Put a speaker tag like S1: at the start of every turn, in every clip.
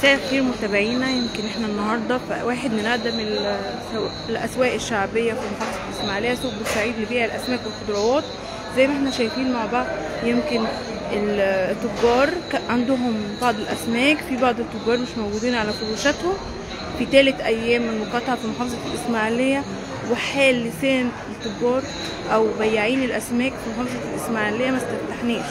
S1: مساء الخير متابعينا يمكن احنا النهارده في واحد من اقدم السو- الاسواق الشعبيه في محافظه الاسماعيليه سوق بورسعيد لبيع الاسماك والخضروات زي ما احنا شايفين مع بعض يمكن التجار ك- عندهم بعض الاسماك في بعض التجار مش موجودين على فروشاتهم في ثالث ايام المقاطعه في محافظه الاسماعيليه وحال لسان التجار او بياعين الاسماك في محافظه الاسماعيليه ما استفتحناش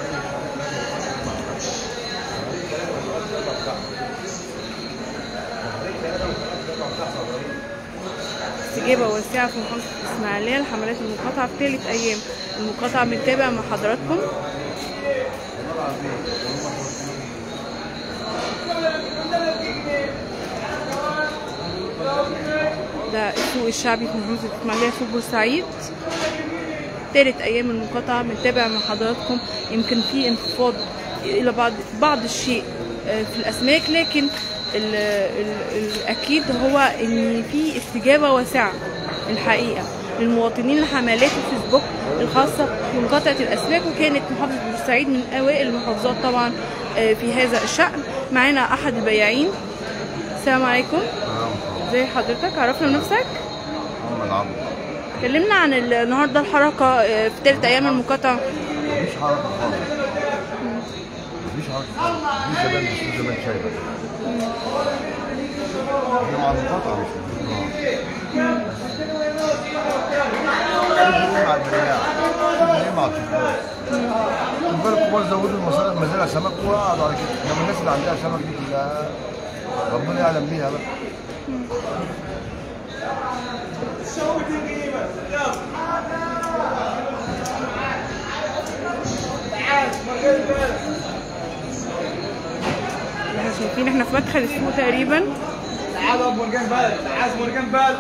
S1: استجابة واسعة في محافظة الإسماعيلية لحملات المقاطعة في ثالث أيام المقاطعة بنتابع مع حضراتكم ده السوق الشعبي في محافظة الإسماعيلية سوق بورسعيد ثالث أيام المقاطعة بنتابع مع حضراتكم يمكن في انخفاض إلى بعض بعض الشيء آه، في الأسماك لكن ال ال الأكيد هو إن في استجابة واسعة الحقيقة للمواطنين لحملات الفيسبوك الخاصة بمقاطعة الأسماك وكانت محافظة بورسعيد من أوائل المحافظات طبعا آه، في هذا الشأن معانا أحد البياعين السلام عليكم ازي حضرتك عرفنا نفسك
S2: محمد عبد
S1: كلمنا عن ال- النهارده الحركه آه، في ثالث ايام المقاطعه
S2: مفيش حركة خالص مفيش حركة خالص مفيش زمان مش في زمان شايفة احنا مع المقاطعة مش مع البياع ليه مع التجار التجار الكبار زودوا المصالح مزارع سمك وقعدوا على كده انما الناس اللي عندها سمك دي كلها ربنا يعلم بيها بقى
S1: احنا شايفين احنا في مدخل السوق تقريبا
S3: تعال ابو مرجان بلد تعال مرجان بلد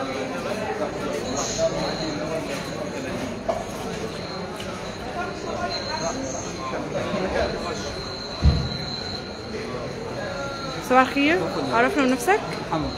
S1: صباح الخير عرفنا من نفسك
S3: محمد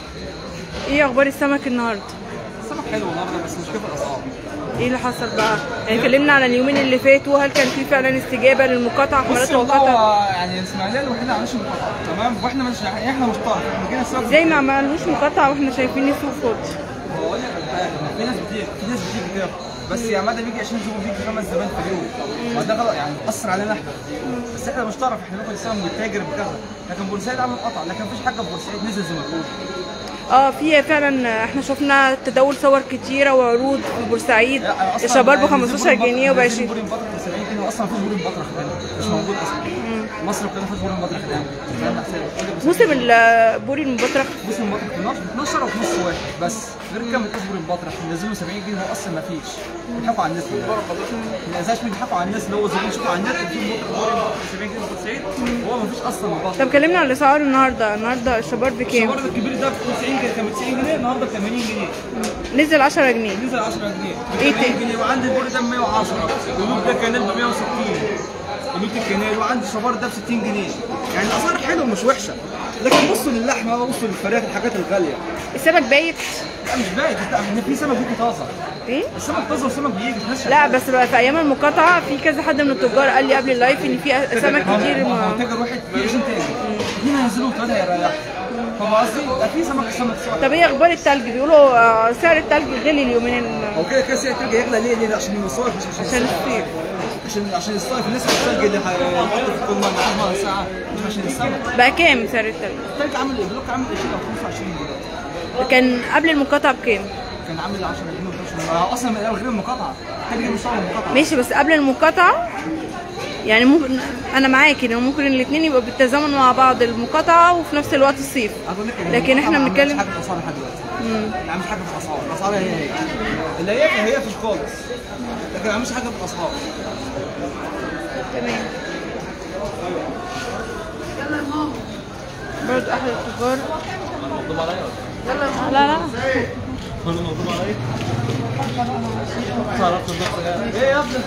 S1: ايه اخبار السمك النهارده
S3: السمك حلو النهارده بس مش كيف الاسعار
S1: ايه اللي حصل بقى يعني كلمنا عن اليومين اللي فاتوا هل كان في فعلا استجابه للمقاطعه حملات
S3: بص والله
S1: المقاطعه
S3: هو يعني الاسماعيليه الوحيده اللي عملش مقاطعه تمام واحنا مش احنا مش طرف احنا جينا السبب
S1: ازاي ما عملوش مقاطعه واحنا شايفين السوق فاضي
S3: بقول لك على حاجه في ناس بتيجي في ناس بتيجي تاخد بس يا مدى بيجي 20 زبون بيجي خمس زبائن في اليوم ما ده غلط يعني اثر علينا احنا بس احنا مش طرف احنا بناخد السهم بالتاجر بكذا لكن بورسعيد عمل قطع لكن مفيش حاجه في بورسعيد نزل زي ما تقول
S1: اه في فعلا احنا شفنا تداول صور كتيره وعروض في بورسعيد
S3: لا، أصلاً
S1: الشبار ب
S3: نزل
S1: 15
S3: بورين
S1: جنيه
S3: بطرخ-
S1: وب
S3: نزل
S1: 20
S3: بورين بطرخ ب 70 جنيه واصلا مفيش بورين بطرخ هنا مش موجود اصلا مصر كلها مفيش بورين بطرخ الان الكلام ده حساب.
S1: موسم البوري المبطرخ
S3: موسم بطرخ 12 وفي نص واحد بس غير كده مفيش بورين بطرخ نزلوا 70 جنيه هو اصلا مفيش بيضحكوا على الناس ما ينساش بيضحكوا على الناس اللي هو زبون يشوفوا على النت بيشوفوا بورين بطرخ 70 جنيه في بورسعيد وهو مفيش اصلا بطرخ
S1: طب كلمنا عن الاسعار النهارده النهارده الشبار بكام
S3: الشوارع الكبير ده ب 90 جنيه كان ب 90 جنيه النهارده ب 80 جنيه
S1: نزل 10 جنيه
S3: نزل 10 جنيه
S1: إيه
S3: ب 80
S1: تاني؟
S3: جنيه وعندي البوري ده ب 110 قلوب ده كانال ب 160 قلوب الكنال وعندي شبار ده ب 60 جنيه يعني الاسعار حلوه مش وحشه لكن بصوا للحمه بصوا للفراخ الحاجات الغاليه
S1: السمك بايت
S3: لا مش بايت لا احنا في سمك بيجي طازه
S1: ايه
S3: السمك طازه وسمك بيجي مش
S1: لا بس بقى في ايام المقاطعه في كذا حد من التجار قال لي قبل اللايف ان في سمك كتير
S3: ما هو
S1: ما...
S3: تاجر واحد في 20 تاجر اثنين هينزلوا ثلاثه هيريحوا فاهم قصدي؟ لا في سمك سمك سمك
S1: طب ايه اخبار التلج بيقولوا آه، سعر التلج غلي اليومين
S3: هو كده كده سعر التلج هيغلى ليه؟ ليه؟ عشان المصايف مش عشان
S1: عشان
S3: السمك.
S1: الصيف
S3: عشان عشان الصيف الناس الثلج اللي هيحط في كل مره ساعه مش عشان السمك
S1: بقى كام سعر التلج
S3: الثلج عامل ايه؟ بلوك عامل 20 او 25 دلوقتي
S1: كان قبل المقاطعه بكام
S3: كان عامل 10 جنيه و12 هو اصلا من الاول غير المقاطعه الثلج مش طالع المقاطعه
S1: ماشي بس قبل المقاطعه يعني ممكن انا معاك ان ممكن الاثنين يبقوا بالتزامن مع بعض المقاطعه وفي نفس الوقت الصيف
S3: أقول لك إن
S1: لكن احنا
S3: المقاطعة
S1: بنتكلم
S3: ما عملتش حاجه في الاسعار لحد دلوقتي ما عملتش حاجه في الاسعار الاسعار هي هي اللي هي هي فيش خالص لكن ما عملتش حاجه في الاسعار
S1: تمام برضو احد التجار لا لا
S3: ايه يا ابني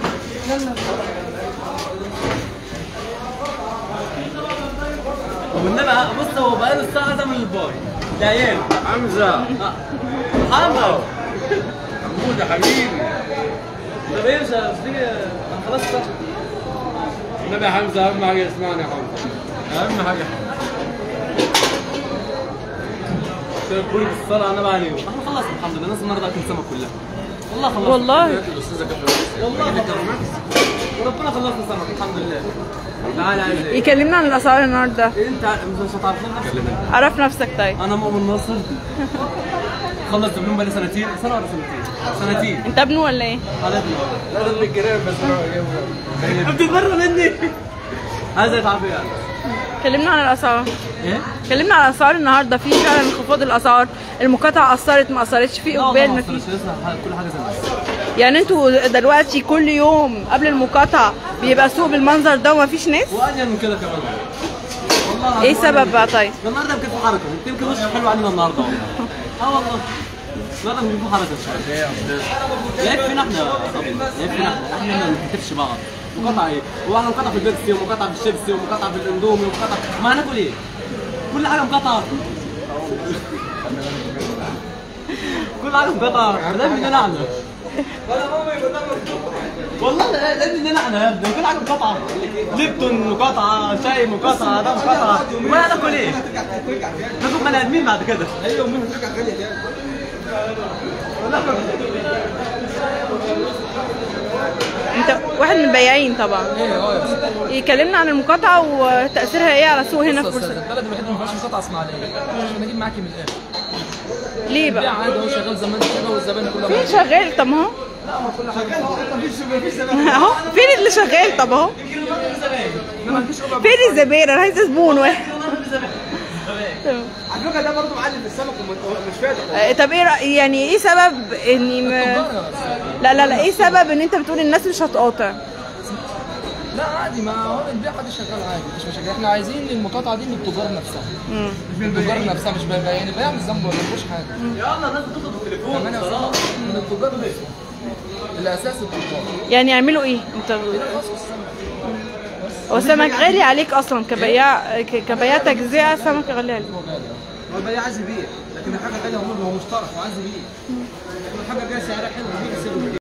S4: والنبي بص هو بقاله الساعة ده من الباي ده عيال حمزة محمد محمود يا حبيبي طب ايه مش هتيجي انا خلاص صح النبي يا حمزة أهم حاجة اسمعني يا حمزة أهم حاجة كل الصلاة على النبي عليه احنا خلصنا الحمد لله الناس النهارده اكل سمك كلها والله خلصنا
S1: والله
S4: والله خلصنا وربنا خلصنا سمك الحمد لله تعالى عايز ايه؟
S1: يكلمنا عن الاسعار النهارده
S4: انت مش هتعرف نفسك
S1: عرف نفسك طيب
S4: انا مؤمن ناصر خلص دبلوم بقالي سنتين سنه ولا سنتين؟ سنتين
S1: انت ابنه ولا ايه
S4: على لا ده بالجرام بس بتتبرى مني عايز يتعب يعني
S1: كلمنا عن الاسعار
S4: ايه؟
S1: كلمنا عن الاسعار النهارده في فعلا انخفاض الاسعار المقاطعه اثرت ما اثرتش في اقبال ما فيش
S4: كل حاجه زي الناس
S1: يعني انتوا دلوقتي كل يوم قبل المقاطعه بيبقى سوق بالمنظر ده وما فيش ناس
S4: واجل من كده كمان والله
S1: ايه
S4: العظيم
S1: السبب بقى طيب
S4: ده النهارده يمكن في حركه يمكن وش حلو علينا النهارده والله اه والله النهارده يمكن في حركه يكفينا احنا يكفينا احنا احنا ما بنكتبش بعض مقاطعه ايه؟ هو احنا مقاطعه في البيبسي ومقاطعه في الشيبسي ومقاطعه في الاندومي ومقاطعه ما هناكل ايه؟ كل حاجه مقاطعه كل حاجه مقاطعه ده مننا احنا والله لا لا مننا احنا يا ابني كل حاجه مقاطعه ليبتون مقاطعه شاي مقاطعه ده مقاطعه وما هناكل ايه؟ ناكل بني ادمين بعد كده ايوه ومين هترجع غاليه
S1: انت واحد من البياعين طبعا
S5: ايه اه يا استاذ
S1: يكلمنا عن المقاطعه وتاثيرها ايه على السوق هنا في
S5: بص يا
S1: بورسعيد
S5: استاذ البلد الوحيده اللي ما فيهاش مقاطعه اسماعيليه عشان اجيب معاكي من الاخر
S1: ليه
S5: بيع
S1: بقى
S5: عادي هو شغال زي ما انت كده والزبائن كلها
S1: فين شغال طب ما هو اهو فين اللي شغال طب اهو فين الزبائن انا عايزه زبون واحد
S3: على فكره ده برضه معلم في السمك ومش فاتح
S1: آه، طب ايه رأي يعني ايه سبب اني م... لا لا لا ايه سبب ان انت بتقول الناس مش هتقاطع
S5: لا عادي ما هو البيع حد شغال عادي مش مشاكل احنا عايزين المقاطعه دي من التجار نفسها
S1: مم.
S5: مش من التجار نفسها مش من البياعين البياع مش ذنبه ولا ملوش حاجه
S4: يلا الناس بتطلب التليفون
S5: كمان يا استاذ من التجار نفسهم الاساس التجار
S1: يعني يعملوا ايه انت
S5: خلاص السمك
S1: هو السمك غالي عليك اصلا كبياع ك- كبياع تجزئه السمك غالي عليك
S3: هو البياع عايز يبيع لكن الحاجه غاليه هو هو مشترك وعايز يبيع الحاجه جايه سعرها حلو بيجي يسيبه